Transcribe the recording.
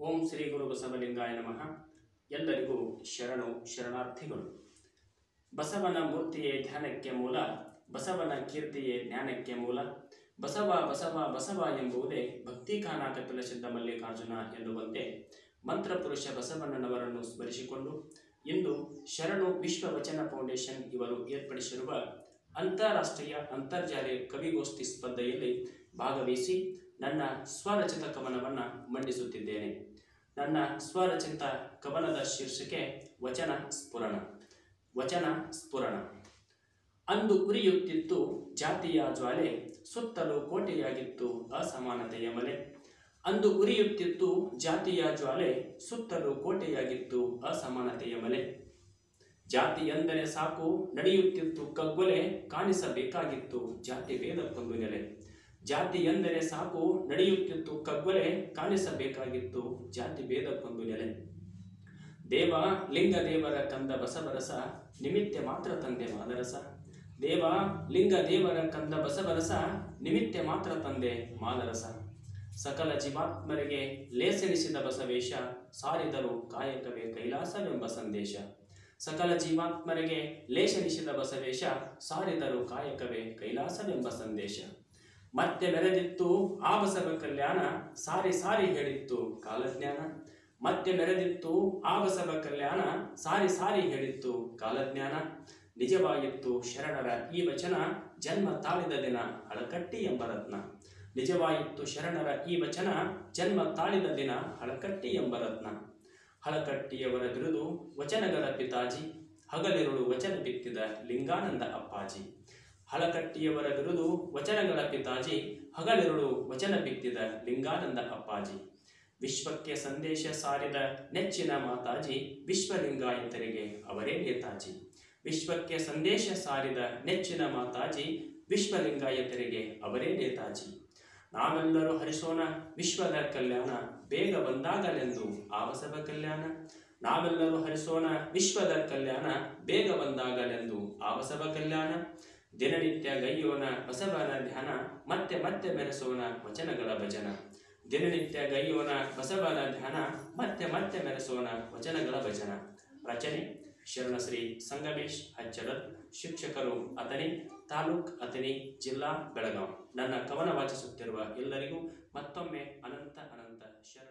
ಓಂ ಶ್ರೀ ಗುರು ಬಸವಲಿಂಗಾಯ ನಮಃ ಎಲ್ಲರಿಗೂ ಶರಣು ಶರಣಾರ್ಥಿಗಳು ಬಸವನ ಮೂರ್ತಿಯೇ ಧ್ಯಾನಕ್ಕೆ ಮೂಲ ಬಸವನ ಕೀರ್ತಿಯೇ ಜ್ಞಾನಕ್ಕೆ ಮೂಲ ಬಸವ ಬಸವ ಬಸವ ಎಂಬುದೇ ಭಕ್ತಿ ಖಾನ ಕಪಿಲ ಸಿದ್ಧ ಮಲ್ಲಿಕಾರ್ಜುನ ಎನ್ನುವಂತೆ ಮಂತ್ರಪುರುಷ ಬಸವಣ್ಣನವರನ್ನು ಸ್ಮರಿಸಿಕೊಂಡು ಇಂದು ಶರಣು ವಿಶ್ವ ವಚನ ಫೌಂಡೇಶನ್ ಇವರು ಏರ್ಪಡಿಸಿರುವ ಅಂತಾರಾಷ್ಟ್ರೀಯ ಅಂತರ್ಜಾಲ ಕವಿಗೋಷ್ಠಿ ಸ್ಪರ್ಧೆಯಲ್ಲಿ ಭಾಗವಹಿಸಿ ನನ್ನ ಸ್ವರಚಿತ ಕವನವನ್ನು ಮಂಡಿಸುತ್ತಿದ್ದೇನೆ ನನ್ನ ಸ್ವರಚಿತ ಕವನದ ಶೀರ್ಷಿಕೆ ವಚನ ಸ್ಫುರಣ ವಚನ ಸ್ಫುರಣ ಅಂದು ಉರಿಯುತ್ತಿತ್ತು ಜಾತಿಯ ಜ್ವಾಲೆ ಸುತ್ತಲೂ ಕೋಟೆಯಾಗಿತ್ತು ಅಸಮಾನತೆಯ ಮಲೆ ಅಂದು ಉರಿಯುತ್ತಿತ್ತು ಜಾತಿಯ ಜ್ವಾಲೆ ಸುತ್ತಲೂ ಕೋಟೆಯಾಗಿತ್ತು ಅಸಮಾನತೆಯ ಮಲೆ ಜಾತಿ ಎಂದರೆ ಸಾಕು ನಡೆಯುತ್ತಿತ್ತು ಕಗ್ಗೊಲೆ ಕಾಣಿಸಬೇಕಾಗಿತ್ತು ಜಾತಿ ಭೇದಕ್ಕೊಂದು ನೆಲೆ ಜಾತಿ ಎಂದರೆ ಸಾಕು ನಡೆಯುತ್ತಿತ್ತು ಕಗ್ಗೊಲೆ ಕಾಣಿಸಬೇಕಾಗಿತ್ತು ಜಾತಿ ಭೇದಕ್ಕೊಂದು ನೆಲೆ ದೇವ ಲಿಂಗ ದೇವರ ಕಂದ ಬಸವರಸ ನಿಮಿತ್ತ ಮಾತ್ರ ತಂದೆ ಮಾದರಸ ದೇವ ಲಿಂಗ ದೇವರ ಕಂದ ಬಸವರಸ ನಿಮಿತ್ತ ಮಾತ್ರ ತಂದೆ ಮಾದರಸ ಸಕಲ ಜೀವಾತ್ಮರಿಗೆ ಲೇಸನಿಸಿದ ಬಸವೇಶ ಸಾರಿದರು ಕಾಯಕವೇ ಕೈಲಾಸವೆಂಬ ಸಂದೇಶ ಸಕಲ ಜೀವಾತ್ಮರಿಗೆ ಲೇಷನಿಸಿದ ಬಸವೇಶ ಸಾರಿದರು ಕಾಯಕವೇ ಕೈಲಾಸವೆಂಬ ಸಂದೇಶ ಮತ್ತೆ ಮೆರೆದಿತ್ತು ಆ ಬಸವ ಕಲ್ಯಾಣ ಸಾರಿ ಸಾರಿ ಹೇಳಿತ್ತು ಕಾಲಜ್ಞಾನ ಮತ್ತೆ ಮೆರೆದಿತ್ತು ಆ ಬಸವ ಕಲ್ಯಾಣ ಸಾರಿ ಸಾರಿ ಹೇಳಿತ್ತು ಕಾಲಜ್ಞಾನ ನಿಜವಾಗಿತ್ತು ಶರಣರ ಈ ವಚನ ಜನ್ಮ ತಾಳಿದ ದಿನ ಹಳಕಟ್ಟಿ ಎಂಬ ರತ್ನ ನಿಜವಾಯಿತ್ತು ಶರಣರ ಈ ವಚನ ಜನ್ಮ ತಾಳಿದ ದಿನ ಹಳಕಟ್ಟಿ ಎಂಬ ರತ್ನ ಹಳಕಟ್ಟಿಯವರ ಬಿರುದು ವಚನಗಳ ಪಿತಾಜಿ ಹಗಲಿರುಳು ವಚನ ಬಿತ್ತಿದ ಲಿಂಗಾನಂದ ಅಪ್ಪಾಜಿ ಹಳಕಟ್ಟಿಯವರ ಬಿರುದು ವಚನಗಳ ಪಿತಾಜಿ ಹಗಲಿರುಳು ವಚನ ಬಿತ್ತಿದ ಲಿಂಗಾನಂದ ಅಪ್ಪಾಜಿ ವಿಶ್ವಕ್ಕೆ ಸಂದೇಶ ಸಾರಿದ ನೆಚ್ಚಿನ ಮಾತಾಜಿ ವಿಶ್ವಲಿಂಗಾಯತರಿಗೆ ಅವರೇ ನೇತಾಜಿ ವಿಶ್ವಕ್ಕೆ ಸಂದೇಶ ಸಾರಿದ ನೆಚ್ಚಿನ ಮಾತಾಜಿ ವಿಶ್ವಲಿಂಗಾಯತರಿಗೆ ಅವರೇ ನೇತಾಜಿ ನಾವೆಲ್ಲರೂ ಹರಿಸೋಣ ವಿಶ್ವದ ಕಲ್ಯಾಣ ಬೇಗ ಬಂದಾಗಲೆಂದು ಆವಸವ ಕಲ್ಯಾಣ ನಾವೆಲ್ಲರೂ ಹರಿಸೋಣ ವಿಶ್ವದ ಕಲ್ಯಾಣ ಬೇಗ ಬಂದಾಗಲೆಂದು ಆವಸವ ಕಲ್ಯಾಣ ದಿನನಿತ್ಯ ಗೈಯೋಣ ಬಸವನ ಧ್ಯಾನ ಮತ್ತೆ ಮತ್ತೆ ಮೆರೆಸೋಣ ವಚನಗಳ ಭಜನ ದಿನನಿತ್ಯ ಗೈಯೋಣ ಬಸವನ ಧ್ಯಾನ ಮತ್ತೆ ಮತ್ತೆ ಮೆರೆಸೋಣ ವಚನಗಳ ಭಜನ ರಚನೆ ಶರಣಶ್ರೀ ಸಂಗಮೇಶ್ ಹಚ್ಚಡದ್ ಶಿಕ್ಷಕರು ಅಥಣಿ ತಾಲೂಕ್ ಅಥಣಿ ಜಿಲ್ಲಾ ಬೆಳಗಾಂ ನನ್ನ ಕವನ ವಾಚಿಸುತ್ತಿರುವ ಎಲ್ಲರಿಗೂ ಮತ್ತೊಮ್ಮೆ ಅನಂತ ಅನಂತ ಶರಣ